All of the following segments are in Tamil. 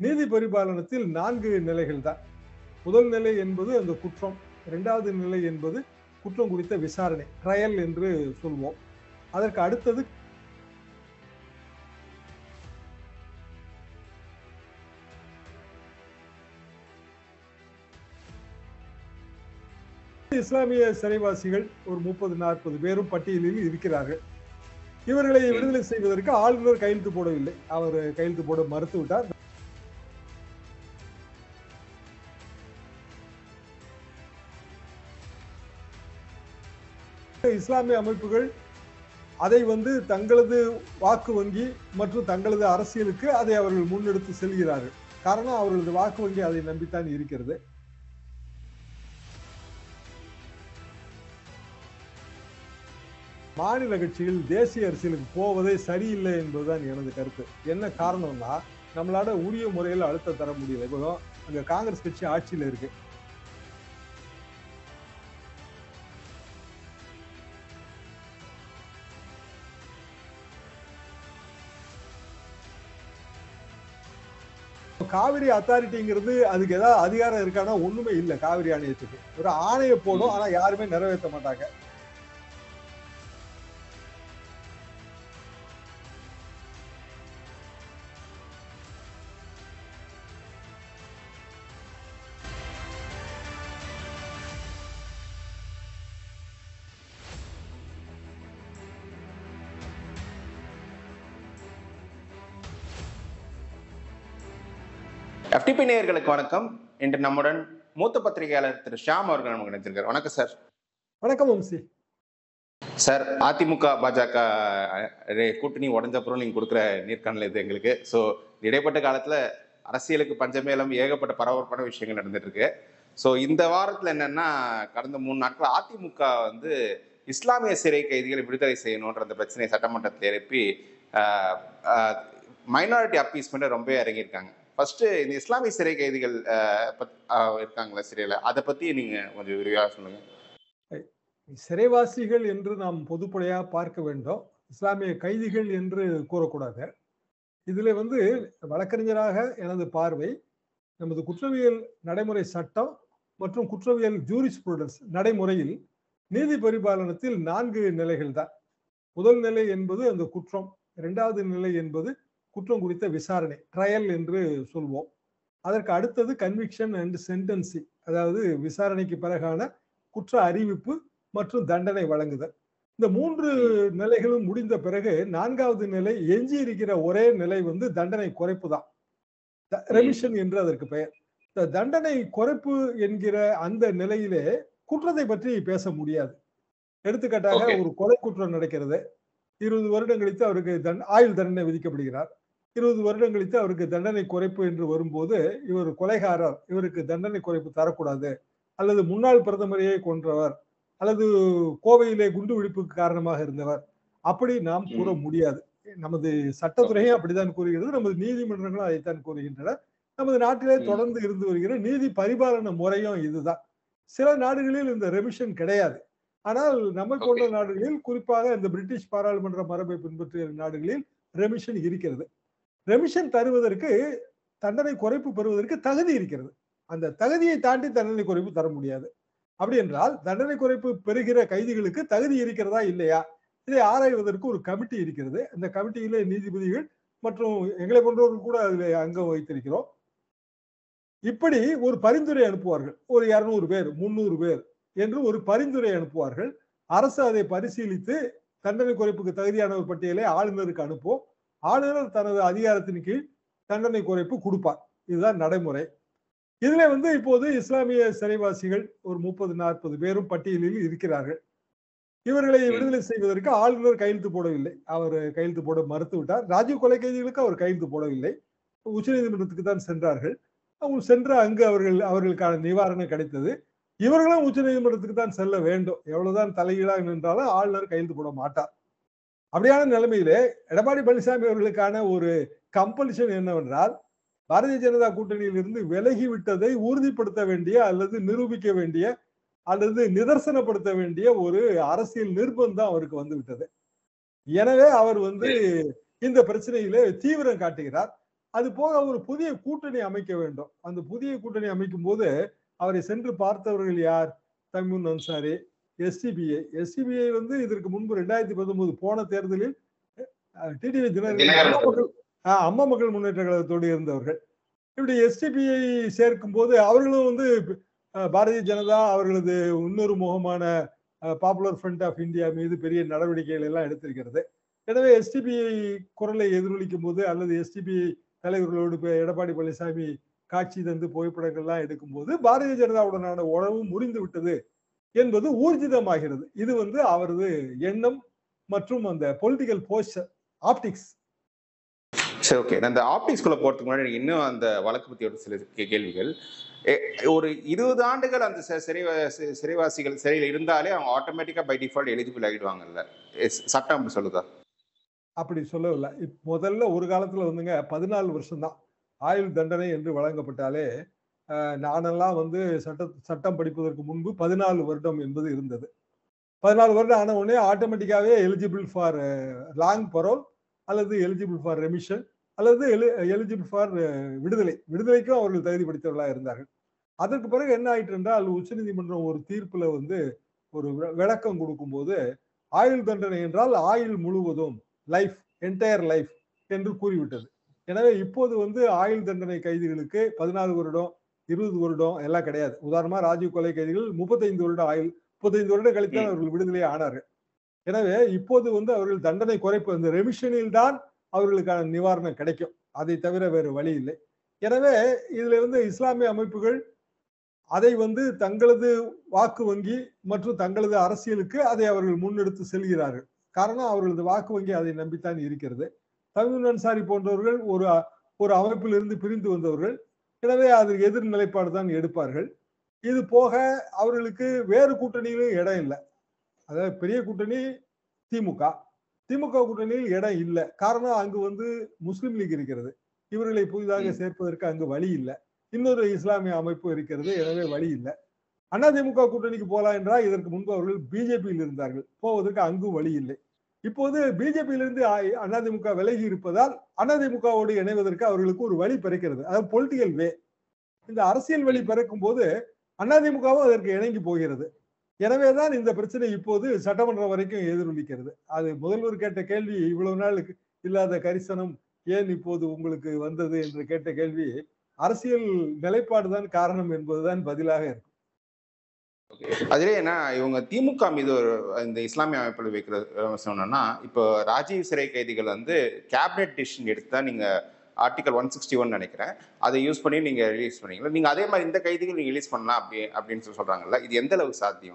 நீதி பரிபாலனத்தில் நான்கு நிலைகள் தான் முதல் நிலை என்பது அந்த குற்றம் இரண்டாவது நிலை என்பது குற்றம் குறித்த விசாரணை ட்ரையல் என்று சொல்வோம் அதற்கு அடுத்தது இஸ்லாமிய சிறைவாசிகள் ஒரு முப்பது நாற்பது பேரும் பட்டியலில் இருக்கிறார்கள் இவர்களை விடுதலை செய்வதற்கு ஆளுநர் கையெழுத்து போடவில்லை அவர் கையெழுத்து போட மறுத்து விட்டார் இஸ்லாமிய அமைப்புகள் அதை வந்து தங்களது வாக்கு வங்கி மற்றும் தங்களது அரசியலுக்கு அதை அவர்கள் முன்னெடுத்து செல்கிறார்கள் காரணம் அவர்களது வாக்கு வங்கி அதை நம்பித்தான் இருக்கிறது மாநில கட்சிகள் தேசிய அரசியலுக்கு போவதே சரியில்லை என்பதுதான் எனது கருத்து என்ன காரணம்னா நம்மளால உரிய முறையில் அழுத்தம் தர முடியல இப்போ அங்க காங்கிரஸ் கட்சி ஆட்சியில இருக்கு காவிரி அத்தாரிட்டிங்கிறது அதுக்கு ஏதாவது அதிகாரம் இருக்கானா ஒண்ணுமே இல்லை காவிரி ஆணையத்துக்கு ஒரு ஆணையை போடும் ஆனா யாருமே நிறைவேற்ற மாட்டாங்க எஃப்டிபி நேயர்களுக்கு வணக்கம் இன்று நம்முடன் மூத்த பத்திரிகையாளர் திரு ஷியாம் அவர்கள் நமக்கு நினைச்சிருக்காரு வணக்கம் சார் வணக்கம் வம்சி சார் அதிமுக பாஜக அஹ், கூட்டணி உடஞ்ச அப்புறம் நீங்க கொடுக்குற நேர்காணல் இது எங்களுக்கு ஸோ இடைப்பட்ட காலத்துல அரசியலுக்கு பஞ்சமேலம் ஏகப்பட்ட பரபரப்பான விஷயங்கள் நடந்துட்டு இருக்கு ஸோ இந்த வாரத்துல என்னன்னா கடந்த மூணு நாட்கள் அதிமுக வந்து இஸ்லாமிய சிறை கைதிகளை விடுதலை செய்யணுன்ற அந்த பிரச்சனையை சட்டமன்றத்தில் எழுப்பி மைனாரிட்டி அப்பீஸ்மெண்ட் ரொம்ப இறங்கியிருக்காங்க ஃபர்ஸ்ட் இந்த இஸ்லாமிய சிறை கைதிகள் அஹ், பத்- அஹ், இருக்காங்களா சிறையில் அதை பத்தி நீங்க கொஞ்சம் விரிவாக சொல்லுங்க சிறைவாசிகள் என்று நாம் பொதுப்படையாக பார்க்க வேண்டும் இஸ்லாமிய கைதிகள் என்று கூறக்கூடாது இதுல வந்து வழக்கறிஞராக எனது பார்வை நமது குற்றவியல் நடைமுறை சட்டம் மற்றும் குற்றவியல் ஜூரிஸ்ப்ரூடன்ஸ் நடைமுறையில் நீதி பரிபாலனத்தில் நான்கு நிலைகள் தான் முதல் நிலை என்பது அந்த குற்றம் இரண்டாவது நிலை என்பது குற்றம் குறித்த விசாரணை ட்ரையல் என்று சொல்வோம் அதற்கு அடுத்தது கன்விக்ஷன் அண்ட் சென்டென்சி அதாவது விசாரணைக்கு பிறகான குற்ற அறிவிப்பு மற்றும் தண்டனை வழங்குதல் இந்த மூன்று நிலைகளும் முடிந்த பிறகு நான்காவது நிலை எஞ்சி இருக்கிற ஒரே நிலை வந்து தண்டனை குறைப்பு தான் ரெமிஷன் என்று அதற்கு பெயர் இந்த தண்டனை குறைப்பு என்கிற அந்த நிலையிலே குற்றத்தை பற்றி பேச முடியாது எடுத்துக்காட்டாக Okay. ஒரு கொலை குற்றம் நடக்கிறது இருபது வருடம் கழித்து அவருக்கு தண் ஆயுள் தண்டனை விதிக்கப்படுகிறார் இருபது வருடம் கழித்து அவருக்கு தண்டனை குறைப்பு என்று வரும்போது இவர் கொலைகாரர் இவருக்கு தண்டனை குறைப்பு தரக்கூடாது அல்லது முன்னாள் பிரதமரையே கொன்றவர் அல்லது கோவையிலே குண்டு வெடிப்புக்கு காரணமாக இருந்தவர் அப்படி நாம் கூற முடியாது நமது சட்டத்துறையும் அப்படித்தான் கூறுகிறது நமது நீதிமன்றங்களும் அதைத்தான் கூறுகின்றன நமது நாட்டிலே ம். தொடர்ந்து இருந்து வருகிற நீதி பரிபாலன முறையும் இதுதான் சில நாடுகளில் இந்த ரெமிஷன் கிடையாது ஆனால் நம்ம போன்ற Okay. நாடுகளில் குறிப்பாக இந்த பிரிட்டிஷ் பாராளுமன்ற மரபை பின்பற்றிய நாடுகளில் ரெமிஷன் இருக்கிறது ரெமிஷன் தருவதற்கு தண்டனை குறைப்பு பெறுவதற்கு தகுதி இருக்கிறது அந்த தகுதியை தாண்டி தண்டனை குறைப்பு தர முடியாது அப்படி என்றால் தண்டனை குறைப்பு பெறுகிற கைதிகளுக்கு தகுதி இருக்கிறதா இல்லையா இதை ஆராய்வதற்கு ஒரு கமிட்டி இருக்கிறது அந்த கமிட்டியிலே நீதிபதிகள் மற்றும் எங்களை போன்றவர்கள் கூட அதில் அங்கம் வைத்திருக்கிறோம் இப்படி ஒரு பரிந்துரை அனுப்புவார்கள் ஒரு இருநூறு பேர் முந்நூறு பேர் என்று ஒரு பரிந்துரை அனுப்புவார்கள் அரசு அதை பரிசீலித்து தண்டனை குறைப்புக்கு தகுதியான ஒரு பட்டியலை ஆளுநருக்கு அனுப்பும் ஆளுநர் தனது அதிகாரத்தின் கீழ் தண்டனை குறைப்பு கொடுப்பார் இதுதான் நடைமுறை இதுல வந்து இப்போது இஸ்லாமிய சிறைவாசிகள் ஒரு முப்பது நாற்பது பேரும் பட்டியலில் இருக்கிறார்கள் இவர்களை விடுதலை செய்வதற்கு ஆளுநர் கையெழுத்து போடவில்லை அவர் கையெழுத்து போட மறுத்து விட்டார் ராஜீவ் கொலை கைதிகளுக்கு அவர் கையெழுத்து போடவில்லை உச்சநீதிமன்றத்துக்கு தான் சென்றார்கள் அவங்க சென்று அங்கு அவர்கள் அவர்களுக்கான நிவாரணம் கிடைத்தது இவர்களும் உச்சநீதிமன்றத்துக்கு தான் செல்ல வேண்டும் எவ்வளவுதான் தலைகீழாக நின்றாலும் ஆளுநர் கையெழுத்து போட மாட்டார் அப்படியான நிலைமையிலே எடப்பாடி பழனிசாமி அவர்களுக்கான ஒரு கம்பல்ஷன் என்னவென்றால் பாரதிய ஜனதா கூட்டணியில் இருந்து விலகி விட்டதை உறுதிப்படுத்த வேண்டிய அல்லது நிரூபிக்க வேண்டிய அல்லது நிதர்சனப்படுத்த வேண்டிய ஒரு அரசியல் நிர்பந்தம் அவருக்கு வந்து விட்டது எனவே அவர் வந்து இந்த பிரச்சனையில தீவிரம் காட்டுகிறார் அது போக ஒரு புதிய கூட்டணி அமைக்க வேண்டும் அந்த புதிய கூட்டணி அமைக்கும் போது அவரை சென்று பார்த்தவர்கள் யார் தம்முன் அன்சாரி எஸ்டிபிஐ எஸ்டிபிஐ வந்து இதற்கு முன்பு ரெண்டாயிரத்தி பத்தொன்பது போன தேர்தலில் டிடிவி தினகரன் தினகரன். அம்மா மக்கள் ஆ, அம்மா மக்கள் முன்னேற்ற கழகத்தோடு இருந்தவர்கள் இப்படி எஸ்டிபிஐ சேர்க்கும் போது அவர்களும் வந்து அஹ், பாரதிய ஜனதா அவர்களது இன்னொரு முகமான பாப்புலர் ஃப்ரண்ட் ஆஃப் இந்தியா மீது பெரிய நடவடிக்கைகள் எல்லாம் எடுத்திருக்கிறது எனவே எஸ்டிபிஐ குரலை எதிரொலிக்கும் போது அல்லது எஸ்டிபிஐ தலைவர்களோடு இப்ப எடப்பாடி பழனிசாமி காட்சி தந்து புகைப்படங்கள்லாம் எடுக்கும்போது பாரதிய ஜனதாவுடனான உறவு முறிந்து விட்டது என்பது ஊர்ஜிதமாகிறது இது வந்து அவரது எண்ணம் மற்றும் அந்த பொலிட்டிக்கல் போஸ்டர் ஆப்டிக்ஸ் சரி ஓகே நான் இந்த ஆப்டிக்ஸ்குள்ள போறதுக்கு முன்னாடி எனக்கு இன்னும் அந்த வழக்கு பத்தி ஒரு சில கே- கேள்விகள் எ- ஒரு இருபது ஆண்டுகள் அந்த சி- சிறைவா சி- சிறைவாசிகள் சிறையில் இருந்தாலே அவங்க ஆட்டோமேட்டிக்கா பை டிஃபால்ட் எலிஜிபிள் ஆகிடுவாங்கல்ல எஸ், சட்டம் அப்படி சொல்லுதா அப்படி சொல்லவில்லை இப் முதல்ல ஒரு காலத்துல வந்துங்க பதினாலு வருஷம்தான் ஆயுள் தண்டனை என்று வழங்கப்பட்டாலே அஹ், நானெல்லாம் வந்து சட்ட சட்டம் படிப்பதற்கு முன்பு பதினாலு வருடம் என்பது இருந்தது பதினாலு வருடம் ஆன உடனே ஆட்டோமேட்டிக்காவே எலிஜிபிள் ஃபார் லாங் பரோல் அல்லது எலிஜிபிள் ஃபார் ரெமிஷன் அல்லது எலிஜிபிள் ஃபார் விடுதலை விடுதலைக்கும் அவர்கள் தகுதி படித்தவர்களாக இருந்தார்கள் அதற்கு பிறகு என்ன ஆயிட்டு என்றால் உச்சநீதிமன்றம் ஒரு தீர்ப்புல வந்து ஒரு வி- விளக்கம் கொடுக்கும்போது ஆயுள் தண்டனை என்றால் ஆயுள் முழுவதும் லைஃப் என்டையர் லைஃப் என்று கூறிவிட்டது எனவே இப்போது வந்து ஆயுள் தண்டனை கைதிகளுக்கு பதினாலு வருடம் இருபது வருடம் எல்லாம் கிடையாது உதாரணமா ராஜீவ் கொலை கைதிகள் முப்பத்தைந்து வருடம் ஆயுள் முப்பத்தைந்து வருடம் கழித்தான் அவர்கள் விடுதலை ஆனார்கள் எனவே இப்போது வந்து அவர்கள் தண்டனை குறைப்பு அந்த ரெமிஷனில் தான் அவர்களுக்கான நிவாரணம் கிடைக்கும் அதை தவிர வேறு வழி இல்லை எனவே இதுல வந்து இஸ்லாமிய அமைப்புகள் அதை வந்து தங்களது வாக்கு வங்கி மற்றும் தங்களது அரசியலுக்கு அதை அவர்கள் முன்னெடுத்து செல்கிறார்கள் காரணம் அவர்களது வாக்கு வங்கி அதை நம்பித்தான் இருக்கிறது தமிழ் அன்சாரி போன்றவர்கள் ஒரு ஒரு அமைப்பிலிருந்து பிரிந்து வந்தவர்கள் எனவே அது எதிர் நிலைப்பாடு தான் எடுப்பார்கள் இது போக அவர்களுக்கு வேறு கூட்டணியிலும் இடம் இல்லை அதாவது பெரிய கூட்டணி திமுக திமுக கூட்டணியில் இடம் இல்லை காரணம் அங்கு வந்து முஸ்லிம் லீக் இருக்கிறது இவர்களை புதிதாக ம். சேர்ப்பதற்கு அங்கு வழி இல்லை இன்னொரு இஸ்லாமிய அமைப்பு இருக்கிறது எனவே வழி இல்லை அதிமுக கூட்டணிக்கு போலாம் என்றால் இதற்கு முன்பு அவர்கள் பிஜேபியில் இருந்தார்கள் போவதற்கு அங்கும் வழி இல்லை இப்போது பிஜேபியிலிருந்து அதிமுக விலகி இருப்பதால் அதிமுகவோடு இணைவதற்கு அவர்களுக்கு ஒரு வழி பிறக்கிறது அதாவது பொலிட்டிக்கல் வே இந்த அரசியல் வழி பிறக்கும் போது அதிமுகவும் அதற்கு இணங்கி போகிறது எனவேதான் இந்த பிரச்சனை இப்போது சட்டமன்றம் வரைக்கும் எதிரொலிக்கிறது அது முதல்வர் கேட்ட கேள்வி இவ்வளவு நாளுக்கு இல்லாத கரிசனம் ஏன் இப்போது உங்களுக்கு வந்தது என்று கேட்ட கேள்வி அரசியல் நிலைப்பாடுதான் காரணம் என்பதுதான் பதிலாக இருக்கு அதுல என்ன இவங்க திமுக மீது ஒரு இந்த இஸ்லாமிய அமைப்பில் வைக்கிற சொன்னோம்னா இப்போ ராஜீவ் சிறை கைதிகள் வந்து கேபினெட் டிசிஷன் எடுத்தா நீங்க ஆர்டிகல் ஒன் சிக்ஸ்டி ஒன் நினைக்கிறேன் அதை யூஸ் பண்ணி நீங்க ரிலீஸ் பண்ணீங்களா நீங்க அதே மாதிரி இந்த கைதிகள் நீங்க ரிலீஸ் பண்ணலாம் அப்படி அப்படின்னு சொல்லி சொல்றாங்கல்ல இது எந்த அளவுக்கு சாத்தியம்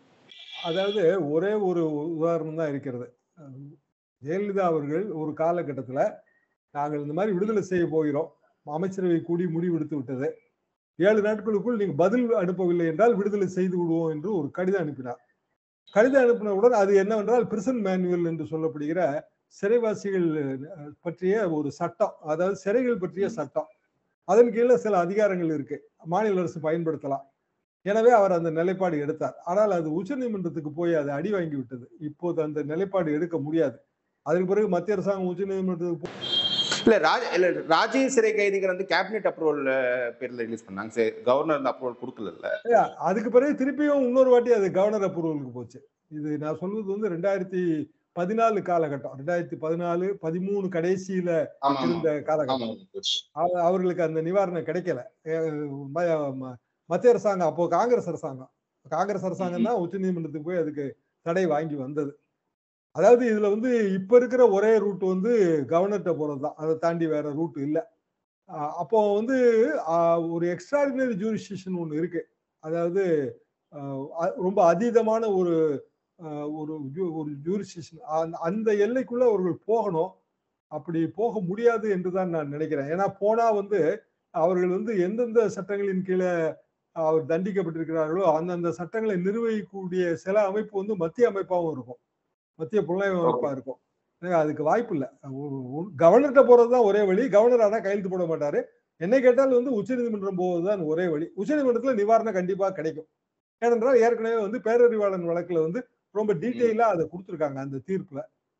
அதாவது ஒரே ஒரு உதாரணம் தான் இருக்கிறது ஜெயலலிதா அவர்கள் ஒரு காலகட்டத்துல நாங்கள் இந்த மாதிரி விடுதலை செய்ய போகிறோம் அமைச்சரவை கூடி முடிவெடுத்து விட்டது ஏழு நாட்களுக்குள் நீங்க பதில் அனுப்பவில்லை என்றால் விடுதலை செய்து விடுவோம் என்று ஒரு கடிதம் அனுப்பினார் கடிதம் அனுப்பினவுடன் அது என்னவென்றால் பிரிசன் மேனுவல் என்று சொல்லப்படுகிற சிறைவாசிகள் அஹ், பற்றிய ஒரு சட்டம் அதாவது சிறைகள் பற்றிய சட்டம் அதன் கீழே சில அதிகாரங்கள் இருக்கு மாநில அரசு பயன்படுத்தலாம் எனவே அவர் அந்த நிலைப்பாடு எடுத்தார் ஆனால் அது உச்சநீதிமன்றத்துக்கு போய் அது அடி வாங்கி விட்டது இப்போது அந்த நிலைப்பாடு எடுக்க முடியாது அதற்கு பிறகு மத்திய அரசாங்கம் உச்சநீதிமன்றத்துக்கு போ- இல்ல ராஜ இல்ல ராஜீவ் சிறை கைதிகள் வந்து கேபினெட் அப்ரூவல் பேர்ல ரிலீஸ் பண்ணாங்க சரி கவர்னர் அந்த அப்ரூவல் கொடுக்கல அதுக்கு பிறகு திருப்பியும் இன்னொரு வாட்டி அது கவர்னர் அப்ரூவலுக்கு போச்சு இது நான் சொல்வது வந்து ரெண்டாயிரத்தி பதினாலு காலகட்டம் ரெண்டாயிரத்தி பதினாலு பதிமூணு கடைசியில ஆமா இருந்த காலகட்டம் ஆமா அவ- அவர்களுக்கு அந்த நிவாரணம் கிடைக்கல அஹ் ம- ம- மத்திய அரசாங்கம் அப்போ காங்கிரஸ் அரசாங்கம் காங்கிரஸ் அரசாங்கம் தான் உச்ச நீதிமன்றத்துக்கு போய் அதுக்கு தடை வாங்கி வந்தது அதாவது இதுல வந்து இப்ப இருக்கிற ஒரே ரூட் வந்து கவர்னர்கிட்ட போறது தான் அதை தாண்டி வேற ரூட் இல்லை அப்போ வந்து ஆஹ், ஒரு எக்ஸ்ட்ராடினரி ஜூரிஸ்டிஷன் ஒன்று இருக்கு அதாவது ஆஹ், அ- ரொம்ப அதீதமான ஒரு ஆஹ், ஒரு ju- ஒரு ஜூரிஸ்டிஷன் அந்த எல்லைக்குள்ள அவர்கள் போகணும் அப்படி போக முடியாது என்று தான் நான் நினைக்கிறேன் ஏன்னா போனா வந்து அவர்கள் வந்து எந்தெந்த சட்டங்களின் கீழே அவர் தண்டிக்கப்பட்டிருக்கிறார்களோ அந்தந்த சட்டங்களை நிர்வகிக்கக்கூடிய சில அமைப்பு வந்து மத்திய அமைப்பாகவும் இருக்கும் மத்திய புலனாய்வு அமைப்பா இருக்கும் எனவே அதுக்கு வாய்ப்பு இல்லை கவர்னர்கிட்ட போறதுதான் ஒரே வழி கவர்னர் ஆனா கையெழுத்து போட மாட்டாரு என்னை கேட்டால் வந்து உச்சநீதிமன்றம் போவதுதான் ஒரே வழி உச்சநீதிமன்றத்துல நிவாரணம் கண்டிப்பா கிடைக்கும் ஏனென்றால் ஏற்கனவே வந்து பேரறிவாளன் வழக்குல வந்து ரொம்ப டீட்டெயிலா அதை கொடுத்துருக்காங்க அந்த தீர்ப்புல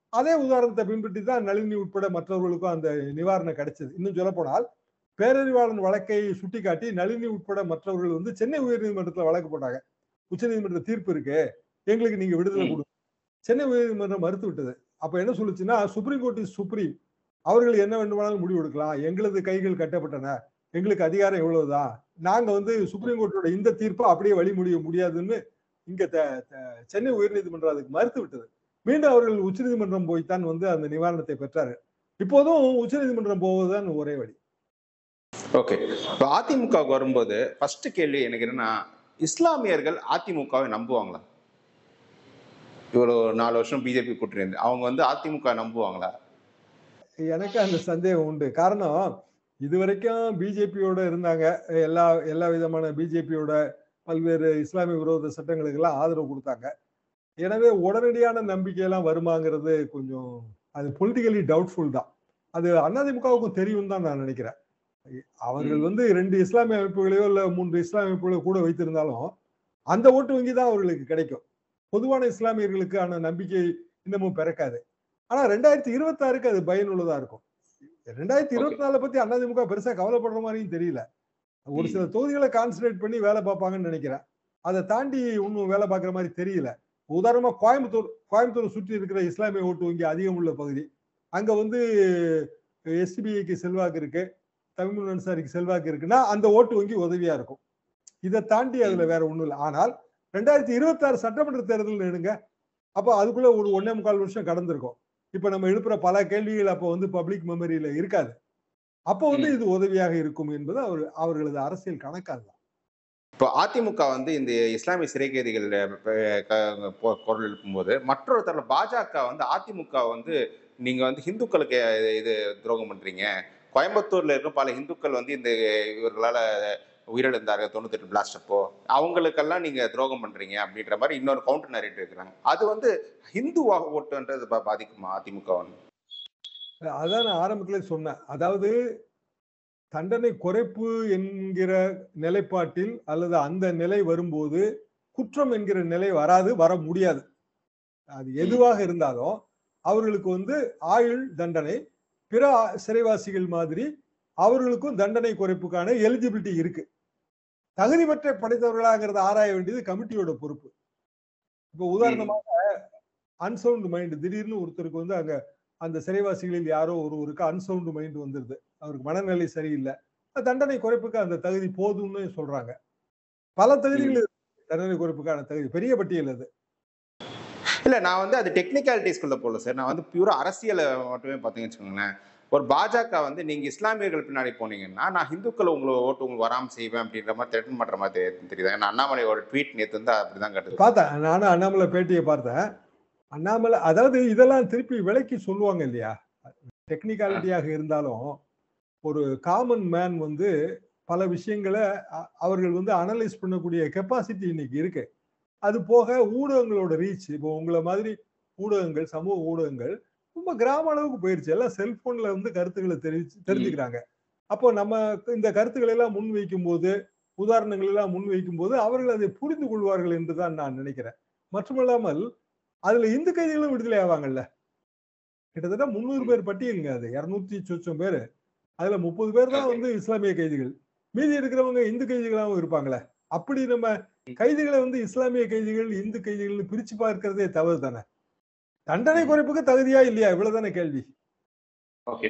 அதே உதாரணத்தை பின்பற்றி தான் நளினி உட்பட மற்றவர்களுக்கும் அந்த நிவாரணம் கிடைச்சது இன்னும் சொல்ல போனால் பேரறிவாளன் வழக்கை சுட்டிக்காட்டி நளினி உட்பட மற்றவர்கள் வந்து சென்னை உயர்நீதிமன்றத்தில் வழக்கு போட்டாங்க உச்சநீதிமன்ற தீர்ப்பு இருக்கு எங்களுக்கு நீங்க விடுதலை ம். கொடுங்க சென்னை உயர்நீதிமன்றம் மறுத்து விட்டது அப்ப என்ன சொல்லுச்சுன்னா சுப்ரீம் கோர்ட் இஸ் சுப்ரீம் அவர்கள் என்ன வேண்டுமானாலும் முடிவு எடுக்கலாம் எங்களது கைகள் கட்டப்பட்டன எங்களுக்கு அதிகாரம் இவ்வளவுதான் நாங்க வந்து சுப்ரீம் கோர்ட்டோட இந்த தீர்ப்பை அப்படியே வழி முடிய முடியாதுன்னு இங்க த- த- சென்னை உயர்நீதிமன்றம் அதுக்கு மறுத்து விட்டது மீண்டும் அவர்கள் உச்சநீதிமன்றம் போய்த்தான் வந்து அந்த நிவாரணத்தை பெற்றாரு இப்போதும் உச்சநீதிமன்றம் போவதுதான் ஒரே வழி ஓகே இப்போ அதிமுகவுக்கு வரும்போது ஃபர்ஸ்ட் கேள்வி எனக்கு என்னன்னா இஸ்லாமியர்கள் அதிமுகவை நம்புவாங்களா இவ்வளோ நாலு வருஷம் பிஜேபி கூட்டணி இருந்து அவங்க வந்து அதிமுக நம்புவாங்களா எனக்கு அந்த சந்தேகம் உண்டு காரணம் இதுவரைக்கும் பிஜேபியோட இருந்தாங்க எல்லா எல்லா விதமான பிஜேபியோட பல்வேறு இஸ்லாமிய விரோத சட்டங்களுக்கு எல்லாம் ஆதரவு கொடுத்தாங்க எனவே உடனடியான நம்பிக்கையெல்லாம் வருமாங்கிறது கொஞ்சம் அது பொலிட்டிக்கலி டவுட்ஃபுல் தான் அது அதிமுகவுக்கும் தெரியும் தான் நான் நினைக்கிறேன் அவர்கள் ம். வந்து ரெண்டு இஸ்லாமிய அமைப்புகளையோ இல்ல மூன்று இஸ்லாமிய அமைப்புகளையோ கூட வைத்திருந்தாலும் அந்த ஓட்டு வங்கி தான் அவர்களுக்கு கிடைக்கும் பொதுவான இஸ்லாமியர்களுக்கான நம்பிக்கை இன்னமும் பிறக்காது ஆனா ரெண்டாயிரத்தி இருபத்தி ஆறுக்கு அது பயனுள்ளதா இருக்கும் ரெண்டாயிரத்தி இருபத்தி நாலு பத்தி அதிமுக பெருசா கவலைப்படுற மாதிரியும் தெரியல ஒரு ம். சில தொகுதிகளை கான்சன்ட்ரேட் பண்ணி வேலை பார்ப்பாங்கன்னு நினைக்கிறேன் அதை தாண்டி இன்னும் வேலை பார்க்குற மாதிரி தெரியல உதாரணமா கோயம்புத்தூர் கோயம்புத்தூர் சுற்றி இருக்கிற இஸ்லாமிய ஓட்டு வங்கி அதிகம் உள்ள பகுதி அங்க வந்து எஸ்டிபிஐக்கு செல்வாக்கு இருக்கு தமிழ் அன்சாரிக்கு செல்வாக்கு இருக்குன்னா அந்த ஓட்டு வங்கி உதவியா இருக்கும் இதை தாண்டி அதுல வேற ஒண்ணும் இல்லை ஆனால் ரெண்டாயிரத்தி இருபத்தி ஆறு சட்டமன்ற தேர்தல் எடுங்க அப்போ அதுக்குள்ள ஒரு ஒன்னே முக்கால் வருஷம் கடந்திருக்கும் இப்ப நம்ம எழுப்புற பல கேள்விகள் அப்போ வந்து பப்ளிக் மெமரியில இருக்காது அப்போ வந்து ம். இது உதவியாக இருக்கும் என்பது அவர் அவர்களது அரசியல் கணக்காக இப்போ அதிமுக வந்து இந்த இஸ்லாமிய சிறை கைதிகள் அஹ், க- பொ- குரல் எழுப்பும்போது மற்றொரு தரல பாஜக வந்து அதிமுக வந்து நீங்க வந்து ஹிந்துக்களுக்கு இது துரோகம் பண்றீங்க கோயம்புத்தூர்ல இருக்க பல இந்துக்கள் வந்து இந்த இவர்களால உயிரிழந்தார்கள் தொண்ணூத்தெட்டு பிளாஸ்ட் அப்போ அவங்களுக்கெல்லாம் நீங்க துரோகம் பண்றீங்க அப்படின்ற மாதிரி இன்னொரு கவுண்டர் நரேட்டிவ் இருக்கிறாங்க அது வந்து ஹிந்து வா- ஓட்டுன்றது பா- பாதிக்குமா அதிமுக வந்து அதான் நான் ஆரம்பத்திலே சொன்னேன் அதாவது தண்டனை குறைப்பு என்கிற நிலைப்பாட்டில் அல்லது அந்த நிலை வரும்போது குற்றம் என்கிற நிலை வராது வர முடியாது அது எதுவாக இருந்தாலும் அவர்களுக்கு வந்து ஆயுள் தண்டனை பிற ஆ- சிறைவாசிகள் மாதிரி அவர்களுக்கும் தண்டனை குறைப்புக்கான எலிஜிபிலிட்டி இருக்கு தகுதி பெற்ற படைத்தவர்களாங்கிறத ஆராய வேண்டியது கமிட்டியோட பொறுப்பு இப்போ உதாரணமாக அன்சவுண்ட் மைண்ட் திடீர்னு ஒருத்தருக்கு வந்து அங்க அந்த சிறைவாசிகளில் யாரோ ஒருவருக்கு அன்சவுண்ட் மைண்ட் வந்துருது அவருக்கு மனநிலை சரியில்லை தண்டனை குறைப்புக்கு அந்த தகுதி போதும்னு சொல்றாங்க பல தகுதிகள் இருக்கு. தண்டனை குறைப்புக்கான தகுதி பெரிய பட்டியல் அது இல்ல நான் வந்து அது டெக்னிக்காலிட்டிஸ்குள்ள போகல சார் நான் வந்து பியூரா அரசியலை மட்டுமே பார்த்தீங்கன்னு வச்சுக்கோங்களேன் ஒரு பாஜக வந்து நீங்க இஸ்லாமியர்கள் பின்னாடி போனீங்கன்னா நான் ஹிந்துக்கள் உங்களை ஓட்டு உங்களுக்கு வராம செய்வேன் அப்படின்ற மாதிரி த்ரெட்டன் பண்ற மாதிரி தெரி- தெரியுது ஏன்னா அண்ணாமலையோட ட்வீட் நேத்து வந்து அப்படிதான் கட்டுது பார்த்தேன் நானும் அண்ணாமலை பேட்டியை பார்த்தேன் அண்ணாமலை அதாவது இதெல்லாம் திருப்பி விலைக்கு சொல்லுவாங்க இல்லையா டெக்னிக்காலிட்டியாக இருந்தாலும் ஒரு காமன் மேன் வந்து பல விஷயங்களை அ- அவர்கள் வந்து அனலைஸ் பண்ணக்கூடிய கெப்பாசிட்டி இன்னைக்கு இருக்கு அது போக ஊடகங்களோட ரீச் இப்போ உங்களை மாதிரி ஊடகங்கள் சமூக ஊடகங்கள் ரொம்ப கிராம அளவுக்கு போயிருச்சு எல்லாம் செல்போன்ல வந்து கருத்துக்களை தெரிவிச்சு தெரிஞ்சுக்கிறாங்க அப்போ நம்ம இந்த கருத்துக்களை எல்லாம் முன் வைக்கும் போது உதாரணங்கள் எல்லாம் முன் வைக்கும் போது அவர்கள் அதை புரிந்து கொள்வார்கள் என்றுதான் நான் நினைக்கிறேன் மட்டுமல்லாமல் அதுல இந்து கைதிகளும் விடுதலை ஆவாங்கல்ல கிட்டத்தட்ட முந்நூறு பேர் பட்டியலுங்க அது இருநூத்தி சொச்சம் பேர் அதுல முப்பது பேர் தான் வந்து இஸ்லாமிய கைதிகள் மீதி இருக்கிறவங்க இந்து கைதிகளாகவும் இருப்பாங்களே அப்படி நம்ம கைதிகளை வந்து இஸ்லாமிய கைதிகள் இந்து கைதிகள் பிரிச்சு பார்க்கிறதே தவறு தானே தண்டனை குறைப்புக்கு தகுதியா இல்லையா இவ்வளவுதானே கேள்வி ஓகே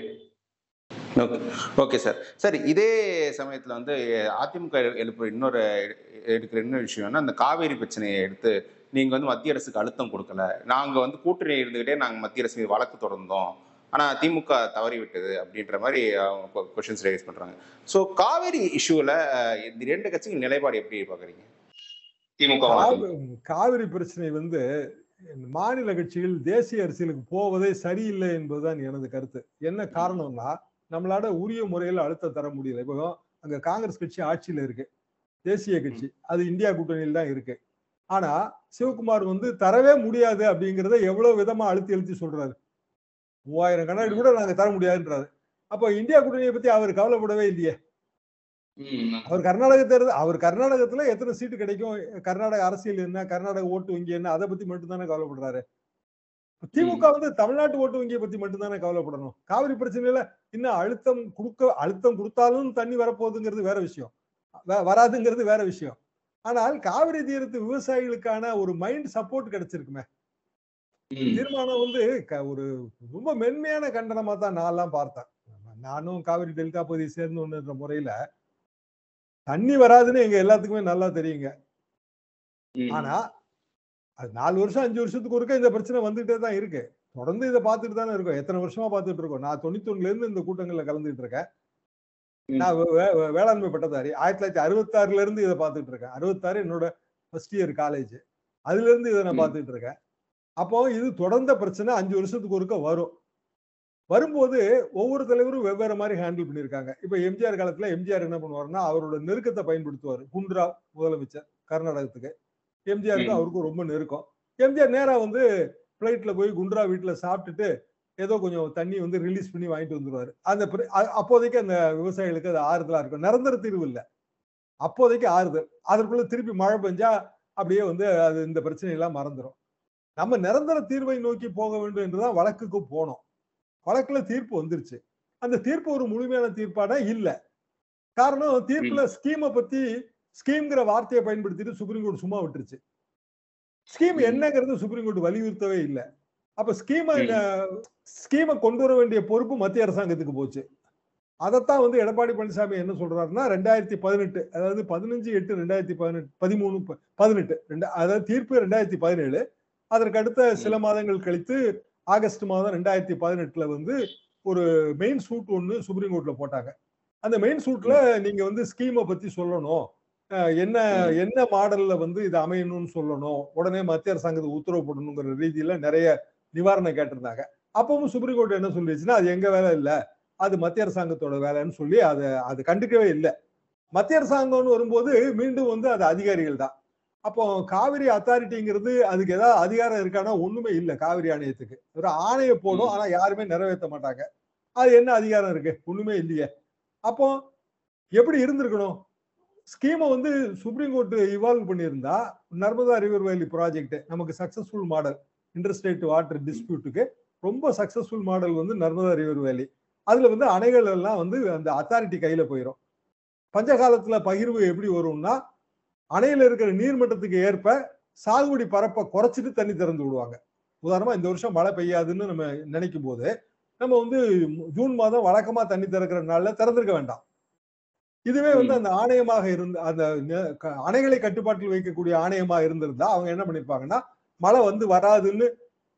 ஓகே ஓகே சார் சரி இதே சமயத்துல வந்து அதிமுக எழு- எழுப்புற இன்னொரு எ- எடுக்கிற இன்னொரு விஷயம்னா அந்த காவேரி பிரச்சனையை எடுத்து நீங்க வந்து மத்திய அரசுக்கு அழுத்தம் கொடுக்கல நாங்க வந்து கூட்டணி இருந்துகிட்டே நாங்க மத்திய அரசு மீது வழக்கு தொடர்ந்தோம் ஆனா திமுக தவறி விட்டது அப்படின்ற மாதிரி கொஸ்டின்ஸ் ரைஸ் பண்றாங்க ஸோ காவேரி இஷ்யூல இந்த ரெண்டு கட்சிகள் நிலைப்பாடு எப்படி பாக்குறீங்க திமுக காவி- காவிரி பிரச்சனை வந்து மாநில கட்சிகள் தேசிய அரசியலுக்கு போவதே சரியில்லை என்பதுதான் எனது கருத்து என்ன காரணம்னா நம்மளால உரிய முறையில் அழுத்தம் தர முடியல இப்போ அங்க காங்கிரஸ் கட்சி ஆட்சியில இருக்கு தேசிய கட்சி அது இந்தியா கூட்டணியில் தான் இருக்கு ஆனா சிவகுமார் வந்து தரவே முடியாது அப்படிங்கறத எவ்வளவு விதமா அழுத்தி அழுத்தி சொல்றாரு மூவாயிரம் கண்ணாடி கூட நாங்க தர முடியாதுன்றாரு அப்போ இந்தியா கூட்டணியை பத்தி அவர் கவலைப்படவே இல்லையே அவர் கர்நாடக தேர்தல் அவர் கர்நாடகத்துல எத்தனை சீட்டு கிடைக்கும் கர்நாடக அரசியல் என்ன கர்நாடக ஓட்டு வங்கி என்ன அதை பத்தி மட்டும் தானே கவலைப்படுறாரு திமுக வந்து தமிழ்நாட்டு ஓட்டு வங்கியை பத்தி மட்டும்தானே கவலைப்படணும் காவிரி பிரச்சனையில இன்னும் அழுத்தம் கொடுக்க அழுத்தம் கொடுத்தாலும் தண்ணி வரப்போகுதுங்கிறது வேற விஷயம் வ- வராதுங்கிறது வேற விஷயம் ஆனால் காவிரி தீரத்து விவசாயிகளுக்கான ஒரு மைண்ட் சப்போர்ட் கிடைச்சிருக்குமே ம். தீர்மானம் வந்து க- ஒரு ரொம்ப மென்மையான கண்டனமா தான் நான் எல்லாம் பார்த்தேன் நானும் காவிரி டெல்டா பகுதியை சேர்ந்தோன்ற முறையில தண்ணி வராதுன்னு எங்க எல்லாத்துக்குமே நல்லா தெரியுங்க ம். ஆனா அது நாலு வருஷம் அஞ்சு வருஷத்துக்கு ஒருக்க இந்த பிரச்சனை வந்துட்டே தான் இருக்கு தொடர்ந்து இதை பார்த்துட்டு தானே இருக்கோம் எத்தனை வருஷமா பார்த்துட்டு இருக்கோம் நான் தொண்ணூத்தொன்னுல இருந்து இந்த கூட்டங்கள்ல கலந்துட்டு இருக்கேன் ம். நான் வே- வே- வே- வேளாண்மை பட்டதாரி ஆயிரத்தி தொள்ளாயிரத்தி அறுபத்தாறுல இருந்து இதை பார்த்துட்டு இருக்கேன் அறுபத்தாறு என்னோட ஃபர்ஸ்ட் இயர் காலேஜ் அதுல இருந்து இதை நான் ம். பார்த்துட்டு இருக்கேன் அப்போ இது தொடர்ந்த பிரச்சனை அஞ்சு வருஷத்துக்கு ஒருக்க வரும் வரும்போது ஒவ்வொரு தலைவரும் வெவ்வேறு மாதிரி ஹேண்டில் பண்ணியிருக்காங்க இப்ப எம்ஜிஆர் காலத்துல எம்ஜிஆர் என்ன பண்ணுவாருன்னா அவரோட நெருக்கத்தை பயன்படுத்துவார் குண்ட்ரா முதலமைச்சர் கர்நாடகத்துக்கு எம்ஜிஆருக்கு ம். அவருக்கும் ரொம்ப நெருக்கம் எம்ஜிஆர் நேரா வந்து பிளைட்ல போய் குண்ட்ரா வீட்டுல சாப்பிட்டுட்டு ஏதோ கொஞ்சம் தண்ணி வந்து ரிலீஸ் பண்ணி வாங்கிட்டு வந்துருவாரு அந்த பிர- அ- அப்போதைக்கு அந்த விவசாயிகளுக்கு அது ஆறுதலா இருக்கும் நிரந்தர தீர்வு இல்லை அப்போதைக்கு ஆறுதல் அதற்குள்ள திருப்பி மழை பெஞ்சா அப்படியே வந்து அது இந்த பிரச்சனை எல்லாம் மறந்துடும் நம்ம நிரந்தர தீர்வை நோக்கி போக வேண்டும் என்றுதான் வழக்குக்கு போனோம் வழக்குல தீர்ப்பு வந்துருச்சு அந்த தீர்ப்பு ஒரு முழுமையான தீர்ப்பானா இல்ல காரணம் தீர்ப்புல ஸ்கீமை பத்தி ஸ்கீம்ங்கிற வார்த்தையை பயன்படுத்திட்டு சுப்ரீம் கோர்ட் சும்மா விட்டுருச்சு ஸ்கீம் ம். என்னங்கிறது சுப்ரீம் கோர்ட் வலியுறுத்தவே இல்லை அப்ப ஸ்கீமை ம். ஸ்கீமை கொண்டு வர வேண்டிய பொறுப்பு மத்திய அரசாங்கத்துக்கு போச்சு அதைத்தான் வந்து எடப்பாடி பழனிசாமி என்ன சொல்றாருன்னா ரெண்டாயிரத்தி பதினெட்டு அதாவது பதினஞ்சு எட்டு ரெண்டாயிரத்தி பதினெட்டு பதிமூணு ப- பதினெட்டு ரெண்டா அதாவது தீர்ப்பு ரெண்டாயிரத்தி பதினேழு அதற்கு அடுத்த சில மாதங்கள் கழித்து ஆகஸ்ட் மாதம் ரெண்டாயிரத்தி பதினெட்டுல வந்து ஒரு மெயின் சூட் ஒன்று சுப்ரீம் கோர்ட்ல போட்டாங்க அந்த மெயின் சூட்ல நீங்க வந்து ஸ்கீமை பத்தி சொல்லணும் அஹ் என்ன ம். என்ன மாடல்ல வந்து இது அமையணும்னு சொல்லணும் உடனே மத்திய அரசாங்கத்துக்கு உத்தரவு போடணுங்கிற ரீதியில நிறைய நிவாரணம் கேட்டிருந்தாங்க அப்பவும் சுப்ரீம் கோர்ட் என்ன சொல்லிடுச்சுன்னா அது எங்க வேலை இல்ல அது மத்திய அரசாங்கத்தோட வேலைன்னு சொல்லி அதை அது கண்டுக்கவே இல்லை மத்திய அரசாங்கம்னு வரும்போது மீண்டும் வந்து அது அதிகாரிகள் தான் அப்போ காவிரி அத்தாரிட்டிங்கிறது அதுக்கு ஏதாவது அதிகாரம் இருக்கானா ஒண்ணுமே இல்லை காவிரி ஆணையத்துக்கு ஒரு ஆணைய போடும் ம். ஆனா யாருமே நிறைவேற்ற மாட்டாங்க அது என்ன அதிகாரம் இருக்கு ஒண்ணுமே இல்லையே அப்போ எப்படி இருந்திருக்கணும் ஸ்கீமை வந்து சுப்ரீம் கோர்ட் இவால்வ் பண்ணியிருந்தா நர்மதா ரிவர் வேலி ப்ராஜெக்ட் நமக்கு சக்சஸ்ஃபுல் மாடல் இன்டர்ஸ்டேட் வாட்டர் டிஸ்பியூட்டுக்கு ரொம்ப சக்சஸ்ஃபுல் மாடல் வந்து நர்மதா ரிவர் வேலி அதுல வந்து அணைகள் எல்லாம் வந்து அந்த அத்தாரிட்டி கையில போயிடும் பஞ்சகாலத்துல பகிர்வு எப்படி வரும்னா அணையில இருக்கிற நீர்மட்டத்துக்கு ஏற்ப சாகுபடி பரப்பை குறைச்சிட்டு தண்ணி திறந்து விடுவாங்க உதாரணமா இந்த வருஷம் மழை பெய்யாதுன்னு நம்ம நினைக்கும் போது நம்ம வந்து ஜூன் மாதம் வழக்கமா தண்ணி திறக்கிற நாள்ல திறந்திருக்க வேண்டாம் இதுவே வந்து ம். அந்த ஆணையமாக இருந்து அந்த நெ- க- அணைகளை கட்டுப்பாட்டில் வைக்கக்கூடிய ஆணையமா இருந்திருந்தா அவங்க என்ன பண்ணிருப்பாங்கன்னா மழை வந்து வராதுன்னு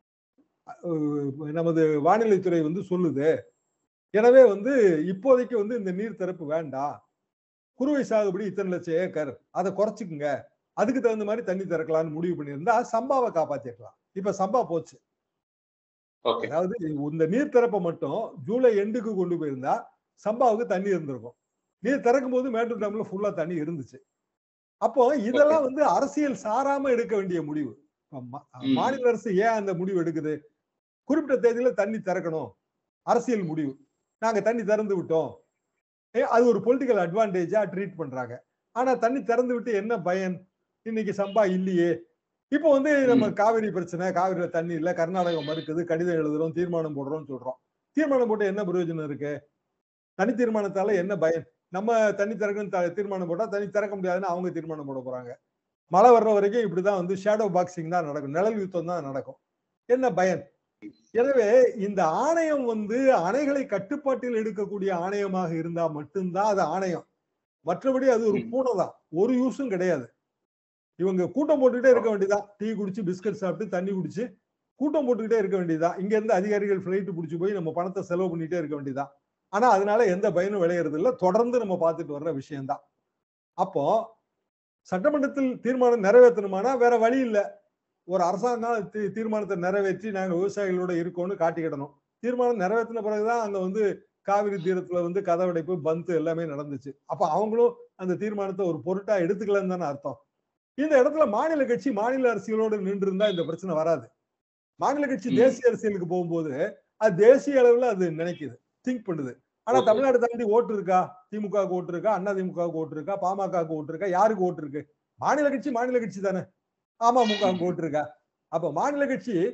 அஹ், நமது வானிலைத்துறை வந்து சொல்லுது எனவே வந்து இப்போதைக்கு வந்து இந்த நீர் திறப்பு வேண்டாம் குறுவை சாகுபடி இத்தனை லட்சம் ஏக்கர் அதை குறைச்சிக்குங்க அதுக்கு தகுந்த மாதிரி தண்ணி திறக்கலாம்னு முடிவு பண்ணியிருந்தா சம்பாவை காப்பாத்திருக்கலாம் இப்ப சம்பா போச்சு ஓகே அதாவது இந்த நீர் திறப்பை மட்டும் ஜூலை எண்டுக்கு கொண்டு போயிருந்தா சம்பாவுக்கு தண்ணி இருந்திருக்கும் நீர் திறக்கும் போது மேட்டூர் டேம்ல ஃபுல்லா தண்ணி இருந்துச்சு அப்போ இதெல்லாம் வந்து அரசியல் சாராம எடுக்க வேண்டிய முடிவு இப்ப மா- ம். மாநில அரசு ஏன் அந்த முடிவு எடுக்குது குறிப்பிட்ட தேதியில தண்ணி திறக்கணும் அரசியல் முடிவு நாங்க தண்ணி திறந்து விட்டோம் ஏ, அது ஒரு பொலிட்டிக்கல் அட்வான்டேஜா ட்ரீட் பண்றாங்க ஆனா தண்ணி திறந்து விட்டு என்ன பயன் இன்னைக்கு சம்பா இல்லையே இப்போ வந்து நம்ம ம். காவிரி பிரச்சனை காவிரியில தண்ணி இல்ல கர்நாடகம் மறுக்குது கடிதம் எழுதுறோம் தீர்மானம் போடுறோம்னு சொல்றோம் தீர்மானம் போட்டு என்ன பிரயோஜனம் இருக்கு தனி தீர்மானத்தால என்ன பயன் நம்ம தண்ணி திறக்கணும் த- தீர்மானம் போட்டா தண்ணி திறக்க முடியாதுன்னு அவங்க தீர்மானம் போட போறாங்க மழை வர்ற வரைக்கும் இப்படிதான் வந்து ஷேடோ பாக்ஸிங் தான் நடக்கும் நிழல் யுத்தம் தான் நடக்கும் என்ன பயன் எனவே இந்த ஆணையம் வந்து அணைகளை கட்டுப்பாட்டில் எடுக்கக்கூடிய ஆணையமாக இருந்தா மட்டும்தான் அது ஆணையம் மற்றபடி அது ஒரு ம். பூனை தான் ஒரு யூஸும் கிடையாது இவங்க கூட்டம் போட்டுக்கிட்டே இருக்க வேண்டியதான் டீ குடிச்சு பிஸ்கட் சாப்பிட்டு தண்ணி குடிச்சு கூட்டம் போட்டுக்கிட்டே இருக்க வேண்டியதுதான் இங்க இருந்து அதிகாரிகள் ஃபிளைட் பிடிச்சி போய் நம்ம பணத்தை செலவு பண்ணிட்டே இருக்க வேண்டியதுதான் ஆனா அதனால எந்த பயனும் விளையறது இல்ல தொடர்ந்து நம்ம பார்த்துட்டு வர்ற விஷயம்தான் அப்போ சட்டமன்றத்தில் தீர்மானம் நிறைவேற்றணுமானா வேற வழி இல்ல ஒரு அரசாங்கம் தீ- தீர்மானத்தை நிறைவேற்றி நாங்க விவசாயிகளோட இருக்கோம்னு காட்டிக்கிடணும் தீர்மானம் நிறைவேற்றின பிறகுதான் அங்க வந்து காவிரி தீரத்துல வந்து கதவடைப்பு பந்து எல்லாமே நடந்துச்சு அப்ப அவங்களும் அந்த தீர்மானத்தை ஒரு பொருட்டா எடுத்துக்கலன்னு தானே அர்த்தம் இந்த இடத்துல மாநில கட்சி மாநில அரசியலோடு நின்று இருந்தா இந்த பிரச்சனை வராது மாநில கட்சி ம். தேசிய அரசியலுக்கு போகும்போது அது தேசிய அளவுல அது நினைக்குது திங்க் பண்ணுது ஆனா Okay. தமிழ்நாடு தாண்டி ஓட்டு இருக்கா திமுக ஓட்டு இருக்கா அண்ணா திமுக ஓட்டு இருக்கா பாமக ஓட்டு இருக்கா யாருக்கு ஓட்டு இருக்கு மாநில கட்சி மாநில கட்சி தானே அமமுக ஓட்டு இருக்கா அப்ப மாநில கட்சி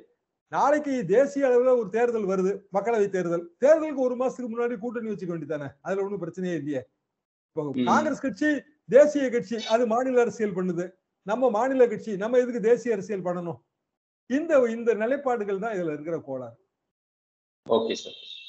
நாளைக்கு தேசிய அளவுல ஒரு தேர்தல் வருது மக்களவை தேர்தல் தேர்தலுக்கு ஒரு மாசத்துக்கு முன்னாடி கூட்டணி வச்சுக்க வேண்டியதானே அதுல ஒண்ணும் பிரச்சனையே இல்லையே இப்போ ம். காங்கிரஸ் கட்சி தேசிய கட்சி அது மாநில அரசியல் பண்ணுது நம்ம மாநில கட்சி நம்ம எதுக்கு தேசிய அரசியல் பண்ணணும் இந்த இந்த நிலைப்பாடுகள் தான் இதுல இருக்கிற கோளாறு ஓகே சார்